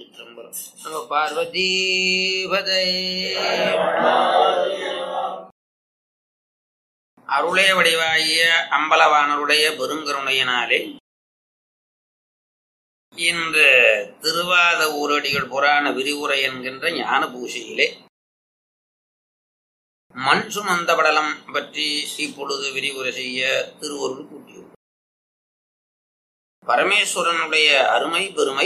திருச்சிற்றம்பலம் நம பார்வதி பதை அருளே வடிவாகிய அம்பலவானருடைய பெருங்கருணையினாலே இன்று திருவாத ஊரடிகள் புராண விரிவுரை என்கின்ற ஞான பூசையிலே மண் சுமந்த படலம் பற்றி இப்பொழுது விரிவுரை செய்ய திருவருள் கூட்டியுள்ளார் பரமேஸ்வரனுடைய அருமை பெருமை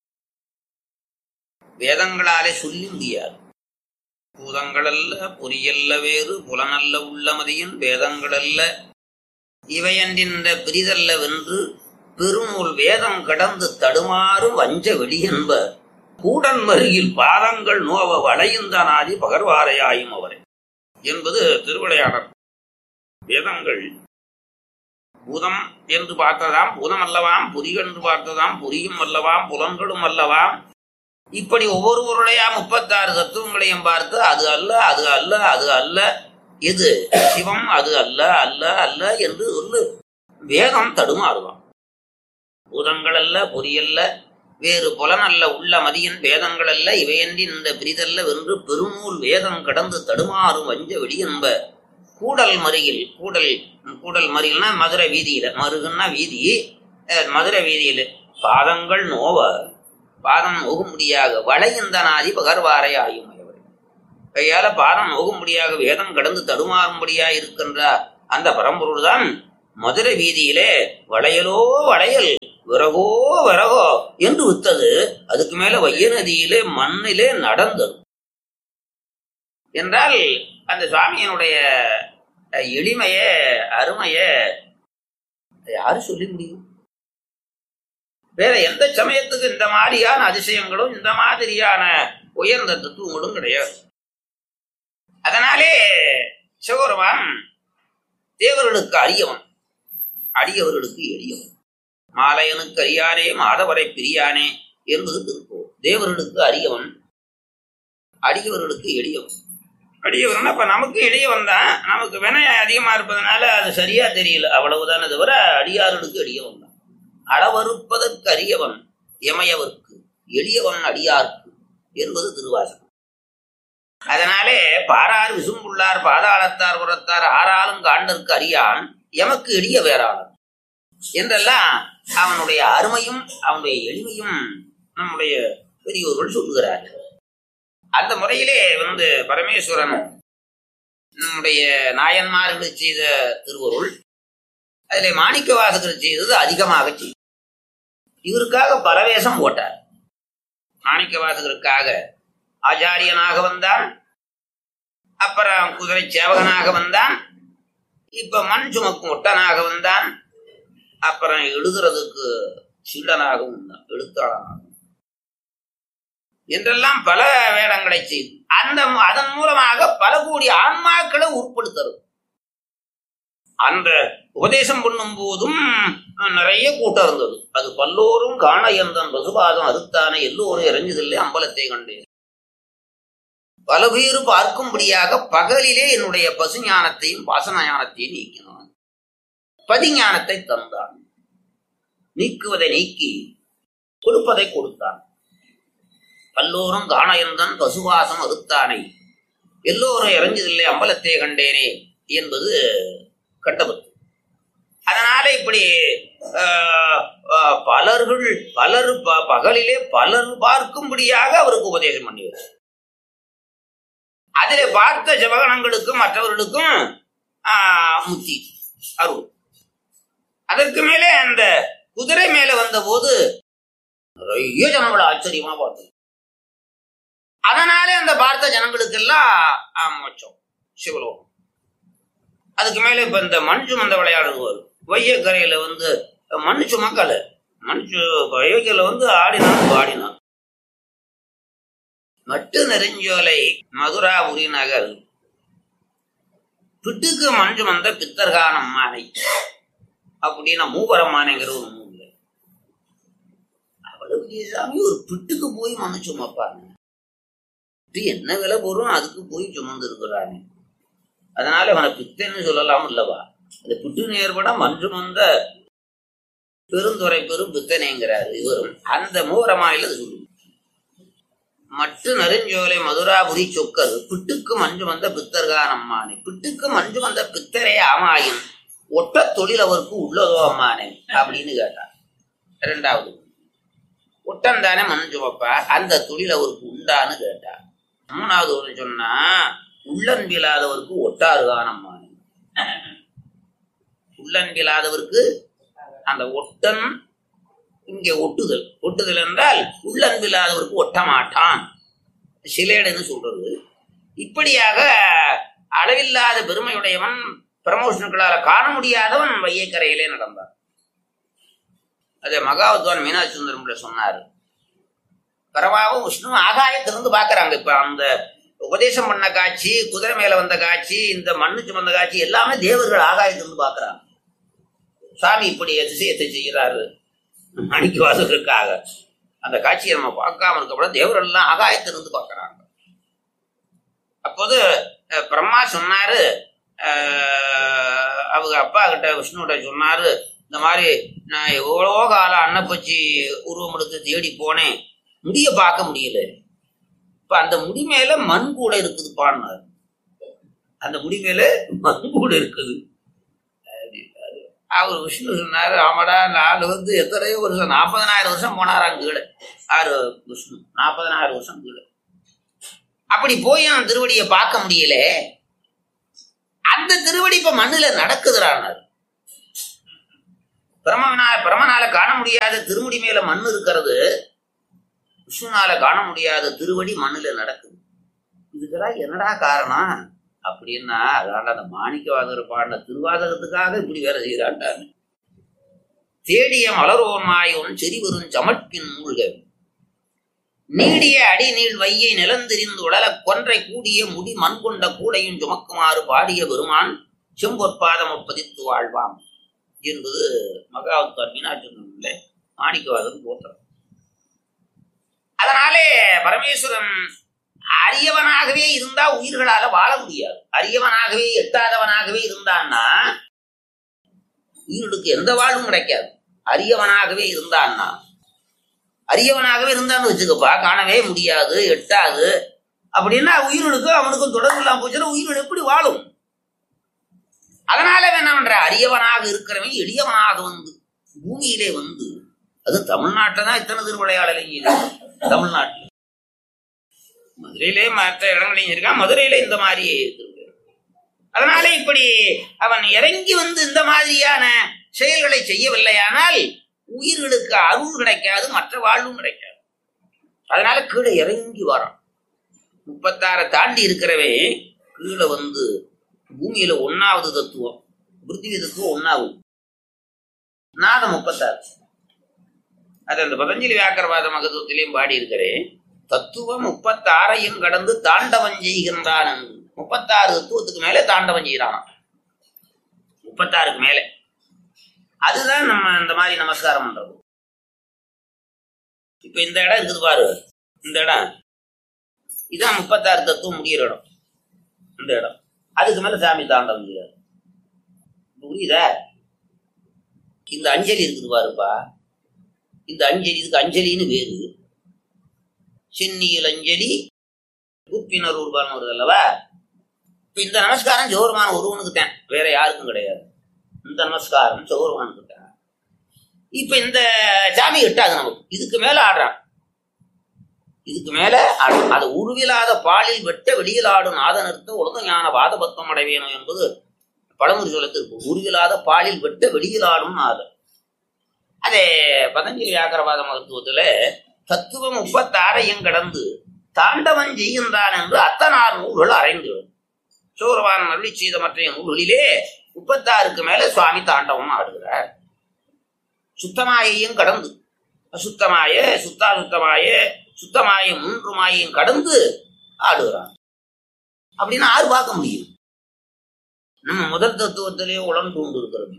வேதங்களாலே சொல்லி முடியாது பூதங்களல்ல பொறியல்ல வேறு புலனல்ல உள்ளமதியின் வேதங்களல்ல இவையன்றின்ற பிரிதல்ல வென்று பெருநூல் வேதம் கடந்து தடுமாறும் வஞ்ச வெளியென்ப கூடன் மருகில் பாதங்கள் நோவ வளையுந்தனாதி பகர்வாரையாயும் அவரை என்பது திருவிளையாடல் வேதங்கள் பூதம் என்று பார்த்ததாம் பூதம் அல்லவாம் பொறி என்று பார்த்ததாம் பொறியும் அல்லவாம் புலன்களும் அல்லவாம் இப்படி ஒவ்வொருவருடைய முப்பத்தாறு தத்துவங்களையும் பார்த்து அது அல்ல அது அல்ல அது அல்ல இது சிவம் அது அல்ல அல்ல அல்ல என்று சொல்லு வேதம் தடுமாறுவான் பூதங்கள் அல்ல பொறியல்ல வேறு புலனல்ல உள்ள மதியின் வேதங்கள் அல்ல இவையன்றி இந்த பிரிதல்ல வென்று பெருநூல் வேதம் கடந்து தடுமாறும் வஞ்ச வெடியென்ப கூடல் மருகில் கூடல் கூடல் மருகில்னா மதுரை வீதியில மருகுன்னா வீதி அஹ், மதுரை வீதியில பாதங்கள் நோவ பாதம் நோகும்படியாக வளையந்தனாதி பகர்வாரை ஆயும் கையால பாதம் நோகும்படியாக வேதம் கடந்து தடுமாறும்படியா இருக்கின்ற அந்த பரம்பொருள் தான் மதுரை வீதியிலே வளையலோ வளையல் விறகோ விறகோ என்று வித்தது அதுக்கு மேல வைய நதியிலே மண்ணிலே நடந்தது என்றால் அந்த சுவாமியினுடைய அஹ், எளிமைய அருமைய யாரு சொல்லி முடியும் வேற எந்த சமயத்துக்கு இந்த மாதிரியான அதிசயங்களும் இந்த மாதிரியான உயர்ந்த தத்துவங்களும் கிடையாது அதனாலே சிவபெருமான் தேவர்களுக்கு அரியவன் அடியவர்களுக்கு எளியவன் மாலையனுக்கு அறியானே மாதவரை பிரியானே என்பது திருப்போ தேவர்களுக்கு அரியவன் அடியவர்களுக்கு எளியவன் அடியவன் அப்ப நமக்கு எளியவன் தான் நமக்கு வினயம் அதிகமா இருப்பதனால அது சரியா தெரியல அவ்வளவுதானே தவிர அடியார்களுக்கு எளியவன் தான் அளவறுப்பதற்கு அரியவன் எமையவர்க்கு எளியவன் அடியார்க்கு என்பது திருவாசகம் அதனாலே பாரார் விசும்புள்ளார் பாதாளத்தார் புறத்தார் ஆறாலும் காண்டற்கு அறியான் எமக்கு எளிய வேறாளன் என்றெல்லாம் அவனுடைய அருமையும் அவனுடைய எளிமையும் நம்முடைய பெரியோர்கள் சொல்லுகிறார்கள் அந்த முறையிலே வந்து பரமேஸ்வரன் நம்முடைய நாயன்மார்கள் செய்த திருவருள் அதிலே மாணிக்க வாசகர் செய்தது அதிகமாக செய்யும் இவருக்காக பல வேஷம் போட்டார் மாணிக்க வாசகருக்காக ஆச்சாரியனாக வந்தான் அப்புறம் குதிரை சேவகனாக வந்தான் இப்ப மண் சுமக்கும் ஒட்டனாக வந்தான் அப்புறம் எழுதுறதுக்கு சீடனாகவும் வந்தான் எழுத்தாளனாக என்றெல்லாம் பல வேடங்களை செய்து அந்த அதன் மூலமாக பல கோடி ஆன்மாக்களை உட்படுத்துறது அந்த உபதேசம் பண்ணும் போதும் நிறைய கூட்டம் இருந்தது அது பல்லோரும் காண எந்தன் பசுபாதம் அறுத்தானே எல்லோரும் இறஞ்சதில்லை அம்பலத்தை கண்டேன் பல பேர் பார்க்கும்படியாக பகலிலே என்னுடைய பசு ஞானத்தையும் வாசன ஞானத்தையும் நீக்கினான் பதிஞானத்தை தந்தான் நீக்குவதை நீக்கி கொடுப்பதை கொடுத்தான் பல்லோரும் காண எந்தன் பசுவாசம் அறுத்தானை எல்லோரும் இறஞ்சதில்லை அம்பலத்தை கண்டேனே என்பது கட்டபத்து அதனால இப்படி ஆஹ், ஆஹ், பலர்கள் பலர் ப- பகலிலே பலர் பார்க்கும்படியாக அவருக்கு உபதேசம் பண்ணி வச்சு அதிலே பார்த்த ஜபகணங்களுக்கும் மற்றவர்களுக்கும் ஆஹ், முத்தி அருள் அதற்கு மேலே அந்த குதிரை மேல வந்த போது நிறைய ஜனங்களை ஆச்சரியமா பார்த்தோம் அதனாலே அந்த பார்த்த ஜனங்களுக்கெல்லாம் ஆஹ், மோட்சம் சிவலோகம் அதுக்கு மேல இப்ப இந்த மண் சுமந்த விளையாடுவார் வையக்கரையில வந்து மண் சுமக்கல மண் சு- வையக்கரையில வந்து ஆடினான் பாடினான் மட்டு நெருஞ்சோலை மதுராபுரி நகர் பிட்டுக்கு மண் சுமந்த பித்தர்கான அம்மானை அப்படின்னா மூவரம்மானைங்கிற ஒரு நூல் அவ்வளவு பெரிய சாமி ஒரு பிட்டுக்கு போய் மண்ணு சுமப்பாங்க இது என்ன விலை போறோம் அதுக்கு போய் சுமந்து இருக்கிறானே அதனால அவனை பித்தன்னு சொல்லலாம் இல்லவா அந்த பிட்டு நேர்பட மன்று வந்த பெருந்துரை பெரும் பித்தனைங்கிறாரு இவரும் அந்த மூவரமாயில அது சொல்லு மட்டு நெருஞ்சோலை மதுராபுரி சொக்கர் பிட்டுக்கு மஞ்சு வந்த பித்தர்கான் அம்மானே பிட்டுக்கு மஞ்சு வந்த பித்தரே ஆமாயின் ஒட்ட தொழில் அவருக்கு உள்ளதோ அம்மானே அப்படின்னு கேட்டார் இரண்டாவது ஒட்டம் தானே மஞ்சு வைப்பா அந்த தொழில் அவருக்கு உண்டான்னு கேட்டார் மூணாவது ஒரு சொன்னா உள்ளன்பில்லாதவருக்கு ஒட்டாருகான் அம்மானே உள்ளன்பில்லாதவருக்கு அந்த ஒட்டன் இங்கே ஒட்டுதல் ஒட்டுதல் என்றால் உள்ளன்பில்லாதவருக்கு ஒட்ட மாட்டான் சிலேடுன்னு சொல்றது இப்படியாக அளவில்லாத பெருமையுடையவன் பிரமோஷன்களால காண முடியாதவன் வையக்கரையிலே நடந்தான் அதே மகாவத்வான் மீனாட்சி சுந்தரம் சொன்னாரு பரவாவும் விஷ்ணு ஆகாயத்திலிருந்து பாக்குறாங்க இப்ப அந்த உபதேசம் பண்ண காட்சி குதிரை மேல வந்த காட்சி இந்த மண்ணு சுமந்த காட்சி எல்லாமே தேவர்கள் ஆகாயத்திலிருந்து பாக்குறாங்க சாமி இப்படி அதிசயத்தை செய்கிறாரு மணிக்கு வாசகருக்காக அந்த காட்சியை நம்ம பார்க்காம இருக்கப்பட தேவர்கள் எல்லாம் ஆகாயத்திலிருந்து பார்க்கறாங்க அப்போது அஹ், பிரம்மா சொன்னாரு அஹ், அவங்க அப்பா கிட்ட விஷ்ணுகிட்ட சொன்னாரு இந்த மாதிரி நான் எவ்வளோ காலம் அன்னப்பச்சி உருவம் எடுத்து தேடி போனேன் முடிய பார்க்க முடியல இப்ப அந்த முடி மேல மண் கூட இருக்குதுப்பான்னாரு அந்த முடி மேல மண் கூட இருக்குது அப்படின்னாரு. அவர் விஷ்ணு சொன்னாரு ஆமாடா நாலு வந்து எத்தனையோ வருஷம் நாற்பதனாயிரம் வருஷம் போனாராம் கீழே ஆறு விஷ்ணு நாற்பதனாயிரம் வருஷம் கீழே அப்படி போய் அவன் திருவடியை பார்க்க முடியல அந்த திருவடி இப்ப மண்ணுல நடக்குதுறான்னாரு பிரமனால பிரமனால காண முடியாத திருமுடி மேல மண் இருக்கிறது விஷ்ணுனால காண முடியாத திருவடி மண்ணுல நடக்குது இதுக்கெல்லாம் என்னடா காரணம் அப்படின்னா அதாண்ட அந்த மாணிக்கவாதர் பாடின திருவாதகத்துக்காக இப்படி வேலை செய்யறான்டாரு தேடிய மலரோன்மாயோன் செறிவரும் சமட்பின் மூழ்க நீடிய அடி நீள் வையை நிலந்தெறிந்து உடல கொன்றை கூடிய முடி மண் கொண்ட கூடையும் சுமக்குமாறு பாடிய பெருமான் செம்பொற்பாதம் ஒப்பதித்து வாழ்வாம் என்பது மகாவத்வார் மீனாட்சி மாணிக்கவாதர் போத்திரம் அதனாலே பரமேஸ்வரன் அரியவனாகவே இருந்தா உயிர்களால வாழ முடியாது அரியவனாகவே எட்டாதவனாகவே இருந்தான்னா உயிர்களுக்கு எந்த வாழ்வும் கிடைக்காது அரியவனாகவே இருந்தான்னா அரியவனாகவே இருந்தான்னு வச்சுக்கப்பா காணவே முடியாது எட்டாது அப்படின்னா உயிர்களுக்கும் அவனுக்கும் தொடர்பு இல்லாம போச்சுன்னா உயிர்கள் எப்படி வாழும் அதனால அவன் என்ன பண்ற அரியவனாக இருக்கிறவன் எளியவனாக வந்து பூமியிலே வந்து அது தமிழ்நாட்டில் தான் இத்தனை திருவிளையாடலைங்க தமிழ்நாட்டில் மதுரையிலே மற்ற இடங்களையும் இருக்கான் மதுரையில இந்த மாதிரி திருவிழா. அதனால இப்படி அவன் இறங்கி வந்து இந்த மாதிரியான செயல்களை செய்யவில்லையானால் உயிர்களுக்கு அருள் கிடைக்காது மற்ற வாழ்வும் கிடைக்காது அதனால கீழே இறங்கி வரான் முப்பத்தாறை தாண்டி இருக்கிறவே கீழே வந்து பூமியில ஒன்னாவது தத்துவம் பிருத்திவி தத்துவம் ஒன்னாவது நாதம் முப்பத்தாறு அது அந்த பதஞ்சலி வியாக்கரவாத மகத்துவத்திலையும் பாடி இருக்கிறேன் தத்துவம் முப்பத்தாறையும் கடந்து தாண்டவம் செய்கின்றான் என்று. முப்பத்தாறு தத்துவத்துக்கு மேலே தாண்டவம் செய்யறான் முப்பத்தாறுக்கு மேலே அதுதான் நம்ம இந்த மாதிரி நமஸ்காரம் பண்றது இப்ப இந்த இடம் இருக்குது பாரு இந்த இடம் இதான் முப்பத்தாறு தத்துவம் முடியிற இடம் இந்த இடம் அதுக்கு மேல சாமி தாண்டவம் செய்யறாரு புரியுதா இந்த அஞ்சலி இருக்குது பாருப்பா இந்த அஞ்சலி இதுக்கு அஞ்சலின்னு வேறு சென்னியில் அஞ்சலி குப்பினர் உருவான்னு வருது அல்லவா இப்ப இந்த நமஸ்காரம் ஜோர்மான ஒருவனுக்கு தான் வேற யாருக்கும் கிடையாது இந்த நமஸ்காரம் சௌரவானுக்கு தான் இப்ப இந்த சாமி எட்டாது நமக்கு இதுக்கு மேல ஆடுறான் இதுக்கு மேல ஆடுறான். அது உருவிலாத பாலில் வெட்ட வெளியில் ஆடும் நாத நிறுத்த ஒழுங்கு ஞான வாதபத்தம் அடைவேணும் என்பது பழமொழி சொல்லத்திற்கு உருவிலாத பாலில் வெட்ட வெளியில் ஆடும் நாதம் அதே பதஞ்சலி வியாக்கரவாத மகத்துவத்துல தத்துவம் முப்பத்தாறையும் கடந்து தாண்டவன் செய்கின்றான் என்று அத்தனார் நூல்கள் அறைந்துவிடும் சூரவான் அருளி செய்த மற்ற நூல்களிலே முப்பத்தாறுக்கு மேல சுவாமி தாண்டவம் ஆடுகிறார் சுத்தமாயையும் கடந்து அசுத்தமாய சுத்தாசுத்தமாய சுத்தமாய மூன்று மாயையும் கடந்து ஆடுகிறான் அப்படின்னு ஆறு பார்க்க முடியும் நம்ம முதல் தத்துவத்திலே உழந்து கொண்டு இருக்கிறது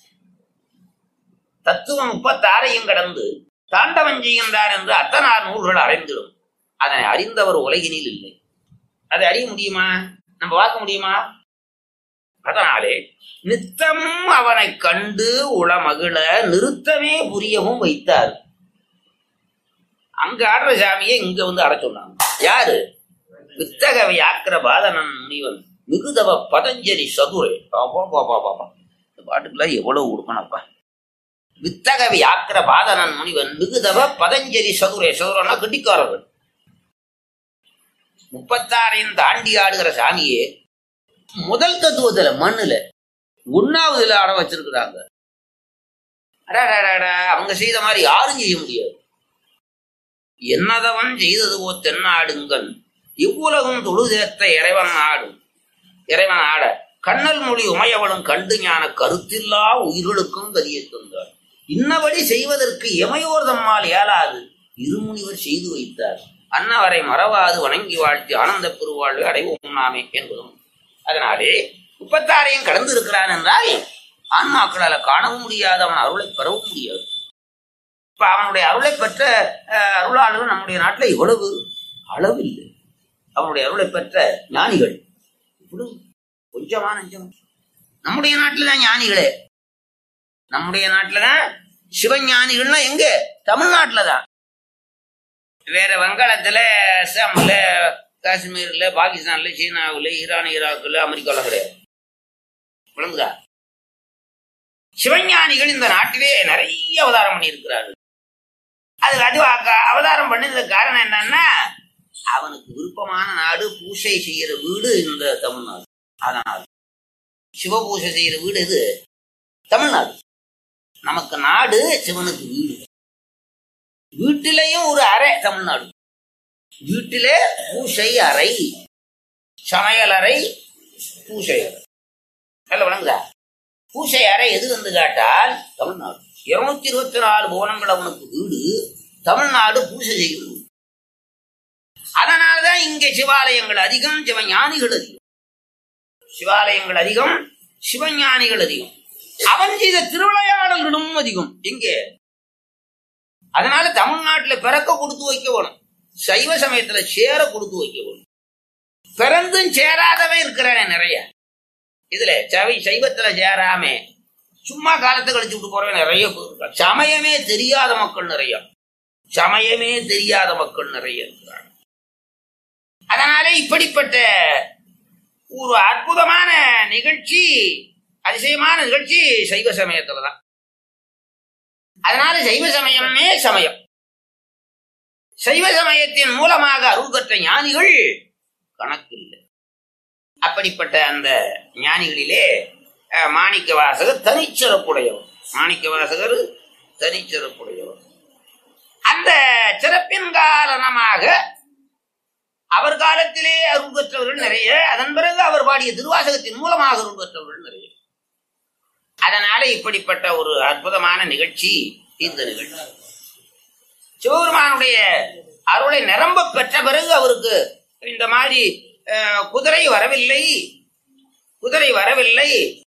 தத்துவம் முப்பத்தாறையும் கடந்து தாண்டவம் செய்கின்றார் என்று அத்தனார் நூல்கள் அறிந்திடும் அதனை அறிந்தவர் உலகினில் இல்லை அதை அறிய முடியுமா நம்ம பார்க்க முடியுமா அதனாலே நித்தமும் அவனை கண்டு உளமகிழ நிறுத்தமே புரியவும் வைத்தார் அங்க ஆடுற சாமியை இங்க வந்து அட சொன்னாங்க யாரு வித்தக வியாக்கிர பாதனன் முனிவன் மிகுதவ பதஞ்சலி சதுரை பாபா பாபா பாபா இந்த பாட்டுக்குலாம் எவ்வளவு கொடுக்கணும்ப்பா வித்தக வியாக்கிர பாதனன் முனிவன் மிகுதவ பதஞ்சலி சதுரை சதுரனா கட்டிக்காரர்கள் முப்பத்தாறையும் தாண்டி ஆடுகிற சாமியே முதல் தத்துவத்துல மண்ணுல ஒன்னாவதுல ஆட வச்சிருக்கிறாங்க அடாடாடாடா, அவங்க செய்த மாதிரி யாரும் செய்ய முடியாது என்னதவன் செய்தது போ தென்னாடுங்கன் இவ்வுலகும் தொழுதேத்த இறைவன் ஆடும் இறைவன் ஆட கண்ணல் மொழி உமையவளும் கண்டு ஞான கருத்தில்லா உயிர்களுக்கும் கதியை தந்தார் இன்னபடி செய்வதற்கு எமையோர் தம்மால் இயலாது இருமுனிவர் செய்து வைத்தார் அன்னவரை மறவாது வணங்கி வாழ்த்தி ஆனந்த பெருவாழ்வை அடைவோம் நாமே என்பதும் அதனாலே முப்பத்தாறையும் கடந்து இருக்கிறான் என்றால் ஆன்மாக்களால காணவும் முடியாது அவன் அருளை பெறவும் முடியாது இப்ப அவனுடைய அருளை பெற்ற அஹ், அருளாளர்கள் நம்முடைய நாட்டுல இவ்வளவு அளவில்லை அவனுடைய அருளை பெற்ற ஞானிகள் இவ்வளவு கொஞ்சமா நஞ்சம் நம்முடைய நாட்டுல தான் ஞானிகளே நம்முடைய நாட்டுல தான் சிவஞானிகள்னா எங்க தமிழ்நாட்டுல தான் வேற வங்காளத்துல அஸ்ஸாம்ல காஷ்மீர்ல பாகிஸ்தான்ல சீனாவுல ஈரான் ஈராக்குல அமெரிக்கால கிடையாது விளங்குதா சிவஞானிகள் இந்த நாட்டிலே நிறைய அவதாரம் பண்ணியிருக்கிறார்கள் அதுல அது அக- அவதாரம் பண்ணதுக்கு காரணம் என்னன்னா அவனுக்கு விருப்பமான நாடு பூசை செய்யற வீடு இந்த தமிழ்நாடு அதனால் சிவ பூசை செய்யற வீடு இது தமிழ்நாடு நமக்கு நாடு சிவனுக்கு வீடு வீட்டிலேயும் ஒரு அறை தமிழ்நாடு வீட்டிலே பூசை அறை சமையல் அறை பூசை அறை நல்ல வணங்குதா பூசை அறை எது வந்து கேட்டால் தமிழ்நாடு இருநூத்தி இருபத்தி நாலு புவனங்கள் அவனுக்கு வீடு தமிழ்நாடு பூசை செய்யும் வீடு. அதனாலதான் இங்கே சிவாலயங்கள் அதிகம் சிவஞானிகள் அதிகம் சிவாலயங்கள் அதிகம் சிவஞானிகள் அதிகம் அவன் செய்த திருவிளையாடல்களும் அதிகம் எங்கே அதனால தமிழ்நாட்டுல பிறக்க கொடுத்து வைக்க வேணும் சைவ சமயத்துல சேர கொடுத்து வைக்க வேணும் பிறந்தும் சேராதவன் இருக்கிறானே நிறைய இதுல சவை சைவத்துல சேராம சும்மா காலத்தை கழிச்சு விட்டு போறவன் நிறைய பேர் இருக்காங்க. சமயமே தெரியாத மக்கள் நிறைய சமயமே தெரியாத மக்கள் நிறைய இருக்கிறாங்க அதனால இப்படிப்பட்ட ஒரு அற்புதமான நிகழ்ச்சி அதிசயமான நிகழ்ச்சி சைவ சமயத்துலதான் அதனால சைவ சமயமே சமயம் சைவ சமயத்தின் மூலமாக அருள் பெற்ற ஞானிகள் கணக்கில்லை அப்படிப்பட்ட அந்த ஞானிகளிலே அஹ், மாணிக்க வாசகர் தனிச்சிறப்புடையவர் மாணிக்க வாசகர் தனிச்சிறப்புடையவர் அந்த சிறப்பின் காரணமாக அவர் காலத்திலே அருள் பெற்றவர்கள் நிறைய அதன் பிறகு அவர் பாடிய திருவாசகத்தின் மூலமாக அருள் பெற்றவர்கள் நிறைய அதனால இப்படிப்பட்ட ஒரு அற்புதமான நிகழ்ச்சி இந்த நிகழ்ச்சி சிவபெருமானுடைய அருளை நிரம்ப பெற்ற பிறகு அவருக்கு இந்த மாதிரி அஹ், குதிரை வரவில்லை குதிரை வரவில்லை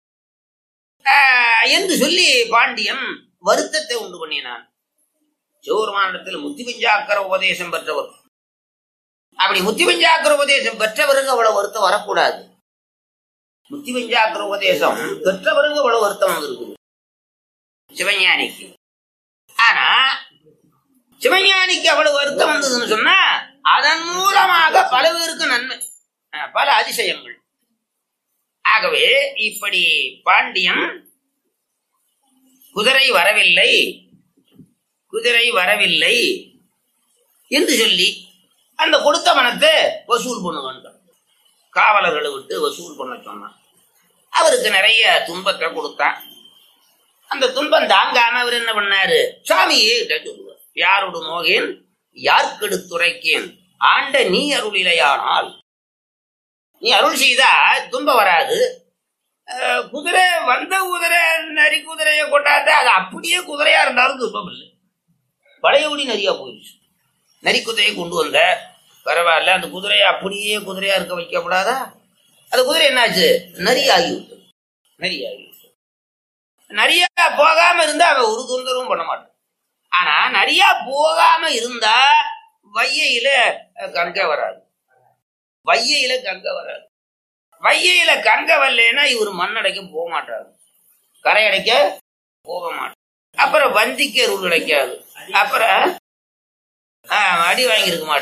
அஹ், என்று சொல்லி பாண்டியன் வருத்தத்தை உண்டு பண்ணினான் சிவபெருமானிடத்தில் முத்தி பஞ்சாக்கர உபதேசம் பெற்றவர் அப்படி முத்தி பஞ்சாக்கர உபதேசம் பெற்றவருக்கு அவ்வளவு வருத்தம் வரக்கூடாது முத்தி பஞ்சாக்கர உபதேசம் பெற்றவருக்கு அவ்வளவு வருத்தம் வந்திருக்குது சிவஞானிக்கு ஆனா சிவஞானிக்கு அவ்வளவு வருத்தம் வந்ததுன்னு சொன்னா அதன் மூலமாக பல பேருக்கு நன்மை அஹ், பல அதிசயங்கள் ஆகவே இப்படி பாண்டியன் குதிரை வரவில்லை குதிரை வரவில்லை என்று சொல்லி அந்த கொடுத்த பணத்தை வசூல் பண்ணுவான் காவலர்களை விட்டு வசூல் பண்ண சொன்னான் அவருக்கு நிறைய துன்பத்தை கொடுத்தான் அந்த துன்பம் தாங்காம அவர் என்ன பண்ணாரு சாமியே கிட்ட சொல்லுவார் யாரோடு நோகேன் யார்க்கெடுத்துரைக்கேன் ஆண்ட நீ அருளிலையானால் நீ அருள் செய்தா துன்பம் வராது அஹ், குதிரை வந்த குதிரை நரி குதிரையை கொண்டாத அது அப்படியே குதிரையா இருந்தாலும் துன்பம் இல்லை பழையபடி நிறையா போயிடுச்சு நரி குதிரையை கொண்டு வந்த பரவாயில்ல அந்த குதிரையை அப்படியே குதிரையா இருக்க வைக்கப்படாதா அந்த குதிரை என்னாச்சு நரி ஆகிவிட்டது நரி ஆகிவிட்டது நிறைய போகாம இருந்தா அவன் ஒரு தொந்தரவும் பண்ண மாட்டான் ஆனா நிறைய போகாம இருந்தா வையையில அஹ், கங்கை வராது வையையில கங்கை வராது வையையில கங்கை வரலன்னா இவர் மண்ணடைக்க போக மாட்டாரு கரை அடைக்க போக மாட்டார் அப்புறம் வந்திக்கு அருள் கிடைக்காது அப்புறம் ஆஹ், அடி வாங்கியிருக்க மாட்டார்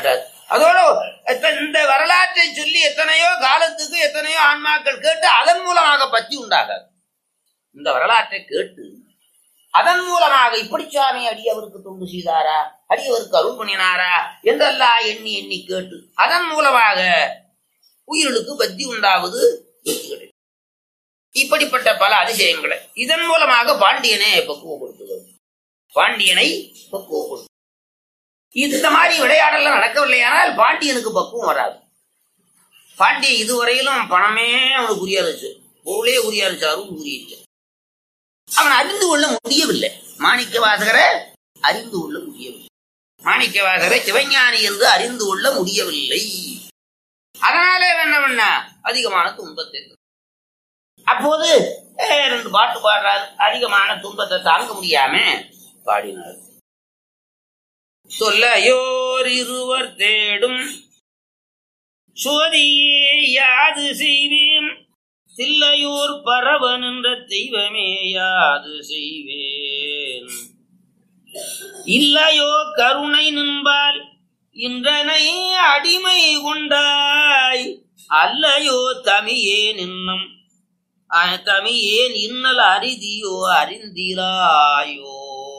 அதோட இப்ப இந்த வரலாற்றை சொல்லி எத்தனையோ காலத்துக்கு எத்தனையோ ஆன்மாக்கள் கேட்டு அதன் மூலமாக பத்தி உண்டாகாது இந்த வரலாற்றை கேட்டு அதன் மூலமாக இப்படி சாமி அடியவருக்கு தொண்டு செய்தாரா அடியவருக்கு அருள் பண்ணினாரா என்றெல்லாம் எண்ணி எண்ணி கேட்டு அதன் மூலமாக உயிர்களுக்கு பத்தி உண்டாவது வெற்றி கிடைக்கும். இப்படிப்பட்ட பல அதிசயங்களை இதன் மூலமாக பாண்டியனை பக்குவப்படுத்துவது பாண்டியனை பக்குவப்படுத்து இந்த மாதிரி விளையாடலாம் நடக்கவில்லையானால் பாண்டியனுக்கு பக்குவம் வராது பாண்டியன் இதுவரையிலும் பணமே அவனுக்கு உரியாருச்சு பொருளே உரியாருச்சு அருள் உரியில்லை அவன் அறிந்து கொள்ள முடியவில்லை மாணிக்க வாசகரை அறிந்து கொள்ள முடியவில்லை மாணிக்க வாசகரை சிவஞானி என்று அறிந்து கொள்ள முடியவில்லை அதனாலே என்ன பண்ண அதிகமான துன்பத்தை தந்தார். அப்போது அஹ், ரெண்டு பாட்டு பாடுறாரு அதிகமான துன்பத்தை தாங்க முடியாம பாடினார் சொல்லையோர் இருவர் தேடும் சோதியே யாது செய்வேன் தில்லையூர் பரவ நின்ற தெய்வமே யாது செய்வேன் இல்லையோ கருணை நின்பால் இன்றனை அடிமை கொண்டாய் அல்லையோ தமியே நின்னும் அஹ், தமியேன் இன்னல் அரிதியோ அறிந்திராயோ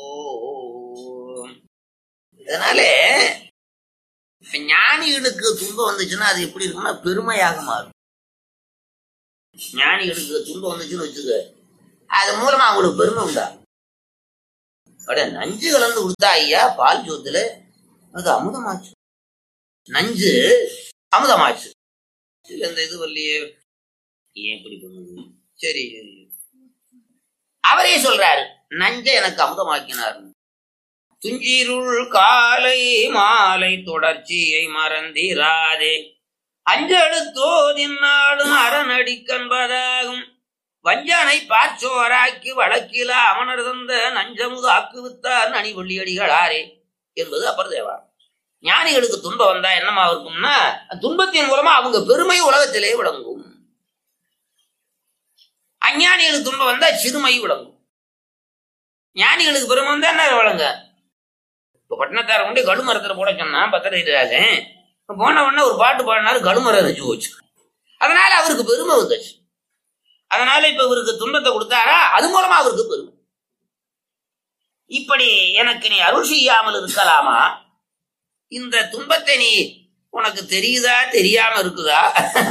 இதனால இப்ப ஞானிகளுக்கு துன்பம் வந்துச்சுன்னா அது எப்படி இருக்கும்னா பெருமையாக மாறும் ஞானிகளுக்கு துன்பம் வந்துச்சுன்னு வச்சுக்க அது மூலமா அவங்களுக்கு பெருமை உண்டா அட நஞ்சு கலந்து கொடுத்தா ஐயா பால் சோத்துல அது அமுதமாச்சு நஞ்சு அமுதமாச்சு இல்ல இந்த இது வரலையே ஏன் இப்படி பண்ணுது சரி சரி அவரே சொல்றாரு நஞ்சை எனக்கு அமுதமாக்கினார் துஞ்சிருள் காலை மாலை தொடர்ச்சியை மறந்திராதே அஞ்செழுத்தோதின்னாலும் அரணடி கண்பதாகும் வஞ்சனை பாச்சோராக்கி வழக்கில அமனர் தந்த நஞ்சமுது ஆக்குவித்தார் நனிவள்ளி அடிகளாரே என்பது அப்பர் தேவா ஞானிகளுக்கு துன்பம் வந்தா என்னமா இருக்கும்னா துன்பத்தின் மூலமா அவங்க பெருமை உலகத்திலே விளங்கும் அஞ்ஞானிகளுக்கு துன்பம் வந்தா சிறுமை விளங்கும் ஞானிகளுக்கு பெருமை வந்தா என்ன விளங்க இப்ப பட்டினத்தார கொண்டு கடுமரத்துல போட சொன்னா பத்திரிராஜன் போன உடனே ஒரு பாட்டு பாடினாரு கடுமரம் இருந்துச்சு போச்சு அதனால அவருக்கு பெருமை வந்துச்சு அதனால இப்ப இவருக்கு துன்பத்தை கொடுத்தாரா அது மூலமா அவருக்கு பெருமை இப்படி எனக்கு நீ அருள் செய்யாமல் இருக்கலாமா இந்த துன்பத்தை நீ உனக்கு தெரியுதா தெரியாம இருக்குதா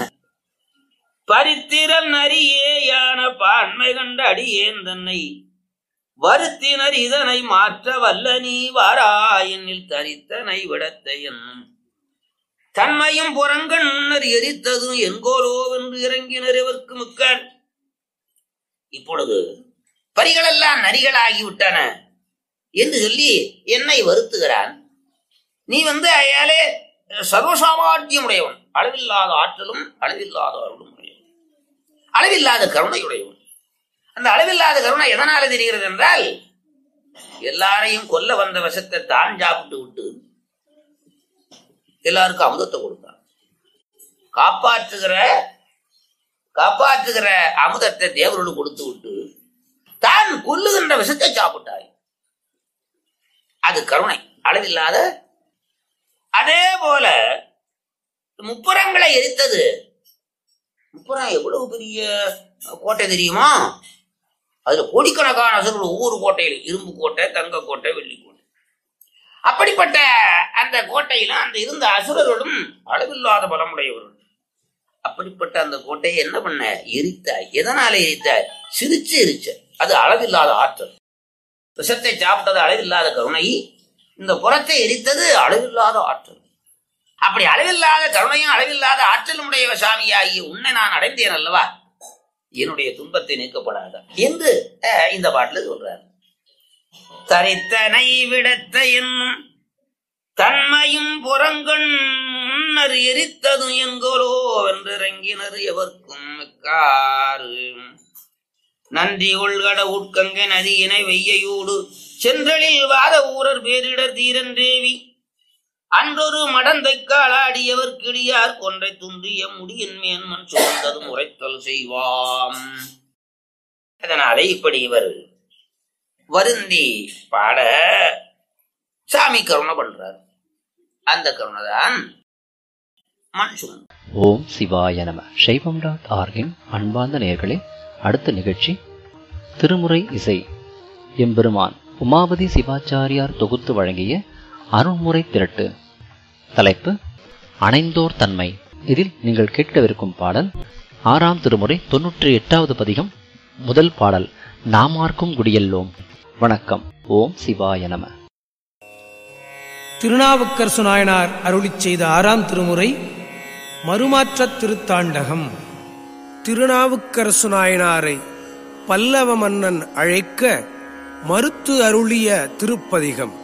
பரித்திரல் நரியே யான பான்மை கண்ட அடியேன் தன்னை வருத்தினர் இதனை மாற்ற வல்ல நீ வாராயனில் தரித்தனை விடத்தை என்னும் தன்மையும் புறங்கண் முன்னர் எரித்ததும் எங்கோலோ என்று இறங்கினர் இவர்க்கு முக்கார் இப்பொழுது பரிகளெல்லாம் நரிகளாகி விட்டன என்று சொல்லி என்னை வருத்துகிறான் நீ வந்து அயாலே சர்வசாமாட்டியம் உடையவன் அளவில்லாத ஆற்றலும் அளவில்லாத அருளும் உடையவன் அளவில்லாத கருணையுடையவன் அந்த அளவில்லாத கருணை எதனால தெரிகிறது என்றால் எல்லாரையும் கொல்ல வந்த விஷத்தை தான் சாப்பிட்டு விட்டு எல்லாருக்கும் அமுதத்தை கொடுத்தான் காப்பாற்றுகிற காப்பாற்றுகிற அமுதத்தை தேவர்களுக்கு கொடுத்து விட்டு தான் கொல்லுகின்ற விஷத்தை சாப்பிட்டாய் அது கருணை அளவில்லாத அதே போல முப்புறங்களை எரித்தது முப்புறம் எவ்வளவு பெரிய கோட்டை தெரியுமா அதுல கோடிக்கணக்கான அசுரர்கள் ஒவ்வொரு கோட்டையிலும் இரும்பு கோட்டை தங்க கோட்டை வெள்ளி கோட்டை அப்படிப்பட்ட அந்த கோட்டையில அந்த இருந்த அசுரர்களும் அளவில்லாத பலமுடையவர்கள் அப்படிப்பட்ட அந்த கோட்டையை என்ன பண்ண எரித்தாய் எதனால எரித்தாய் சிரிச்சு எரிச்ச அது அளவில்லாத ஆற்றல் விஷத்தை சாப்பிட்டது அளவில்லாத கருணை இந்த புறத்தை எரித்தது அளவில்லாத ஆற்றல் அப்படி அளவில்லாத கருணையும் அளவில்லாத ஆற்றலும் உடைய சாமியாகிய உன்னை நான் அடைந்தேன் அல்லவா என்னுடைய துன்பத்தை நீக்கப்படாத என்று அஹ், இந்த பாட்டுல சொல்றார் தரித்தனை விடத்த என்னும் தன்மையும் புறங்கண் முன்னர் எரித்ததும் என்கோலோ வென்றிறங்கினர் எவர்க்கும் மிக்காறு நன்றி உள்கட உட்கங்கை நதியினை வெய்யையூடு சென்றலில் வாத ஊரர் பேரிடர் தீரன்றேவி அன்றொரு மடந்தை காலாடியவர் கிடியார் கொன்றை துன்றிய முடியின் மேன்மன் சுமந்ததும் உரைத்தல் செய்வாம் அதனாலே இப்படி இவர் வருந்தி பாட சாமி கருணை பண்றார் அந்த கருணை தான் மண் சுமந்து ஓம் சிவாய நம சைவம் டாட் ஆர்கின் அன்பார்ந்த நேயர்களே அடுத்த நிகழ்ச்சி திருமுறை இசை எம்பெருமான் உமாபதி சிவாச்சாரியார் தொகுத்து வழங்கிய அருள்முறை திரட்டு தலைப்பு அணைந்தோர் தன்மை இதில் நீங்கள் கேட்கவிருக்கும் பாடல் ஆறாம் திருமுறை தொன்னூற்றி எட்டாவது பதிகம் முதல் பாடல் நாமார்க்கும் குடியெல்லோம் வணக்கம் ஓம் சிவாய நம திருநாவுக்கரசு நாயனார் அருளிச் செய்த ஆறாம் திருமுறை மறுமாற்றத் திருத்தாண்டகம் திருநாவுக்கரசு நாயனாரை பல்லவ மன்னன் அழைக்க மறுத்து அருளிய திருப்பதிகம்